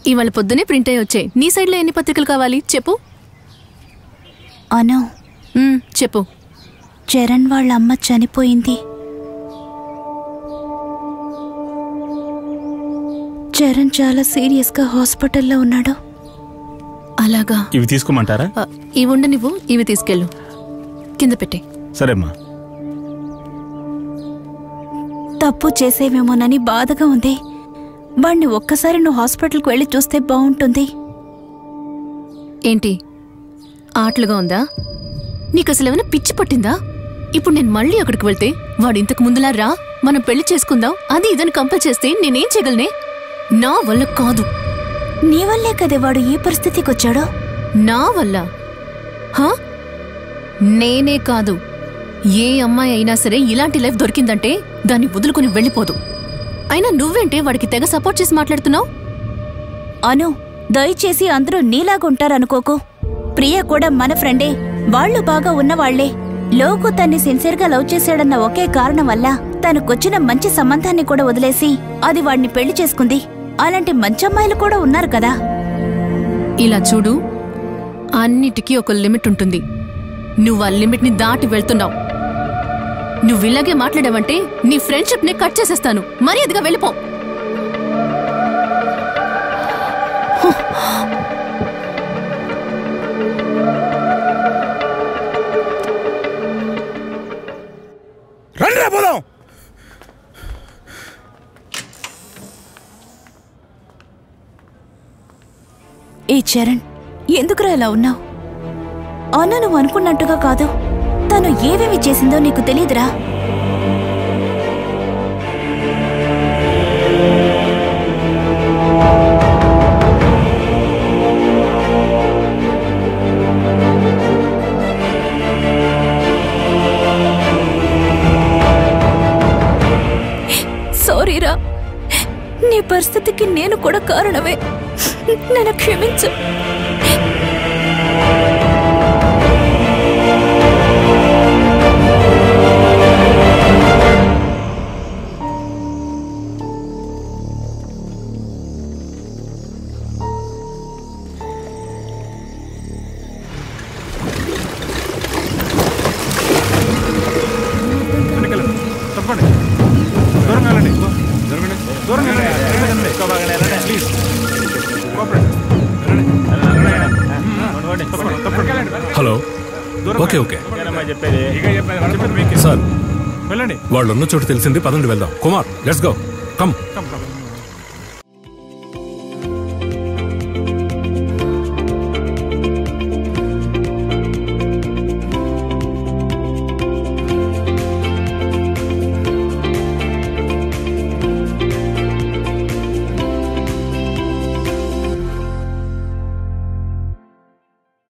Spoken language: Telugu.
ఇవాళ పొద్దునే ప్రింట్ అయ్యి వచ్చాయి నీ సైడ్లో ఎన్ని పత్రికలు కావాలి చెప్పు అను మ్, చెప్పు చరణ్ వాళ్ళ అమ్మ చనిపోయింది చరణ్ చాలా సీరియస్ గా హాస్పిటల్లో ఉన్నాడు అలాగా ఇవి తీసుకోమంటారా ఆ, ఇవి ఉండు నువ్వు ఇవి తీసుకెళ్ళు కింద పెట్టే సరేమ్మా తప్పు చేసేవేమోనని బాధగా ఉంది వాణ్ణి ఒక్కసారి నువ్వు హాస్పిటల్కి వెళ్ళి చూస్తే బాగుంటుంది ఏంటి ఆటలుగా ఉందా నీకు అసలు ఏమైనా పిచ్చి పట్టిందా ఇప్పుడు నేను మళ్ళీ అక్కడికి వెళ్తే వాడు ఇంతకు ముందులా రా మనం పెళ్లి చేసుకుందాం అది ఇదని కంపల్ చేస్తే నేనేం చేయగలనే నా వల్ల కాదు నీ వల్లే కదే వాడు ఈ పరిస్థితికి వచ్చాడో నా వల్ల హా నేనే కాదు ఏ అమ్మాయి అయినా సరే ఇలాంటి లైఫ్ దొరికిందంటే దాన్ని వదులుకుని వెళ్ళిపోదు అయినా నువ్వేంటే వాడికి తెగ సపోర్ట్ చేసి మాట్లాడుతున్నావు అను దయచేసి అందరూ నీలాగుంటారనుకోకు ప్రియ కూడా మన ఫ్రెండే వాళ్ళు బాగా ఉన్నవాళ్లే లోకు తన్ని సిన్సియర్గా లవ్ చేశాడన్న ఒకే కారణం వల్ల తనకొచ్చిన మంచి సంబంధాన్ని కూడా వదిలేసి అది వాడిని పెళ్లి చేసుకుంది అలాంటి మంచి అమ్మాయిలు కూడా ఉన్నారు కదా ఇలా చూడు అన్నిటికీ ఒక లిమిట్ ఉంటుంది నువ్వు ఆ లిమిట్ని దాటి వెళ్తున్నావు నువ్వు ఇలాగే మాట్లాడావంటే నీ ఫ్రెండ్షిప్ ని కట్ చేసేస్తాను మర్యాదగా వెళ్ళిపో రండి రా పోదాం ఏ చరణ్ ఎందుకురా ఇలా ఉన్నావు అన్న నువ్వు అనుకున్నట్టుగా కాదు తను ఏమేమి చేసిందో నీకు తెలియదురా సారీరా నీ పరిస్థితికి నేను కూడా కారణమే నన్ను క్షమించు వెనకాల. తప్పండి దూరంగా వెళ్ళండి దూరంగా దూరంగా వెళ్ళండి ప్లీజ్ కోఆపరేట్ తప్పండి, తప్పండి. హలో దూరంగా ఓకే ఓకే చెప్పేది ఇక చెప్పేది చెప్పేది మీకే. సార్ వెళ్ళండి వాళ్ళు ఉన్న చోటు తెలిసింది పదండి వెళ్దాం Kumar let's go come come, come.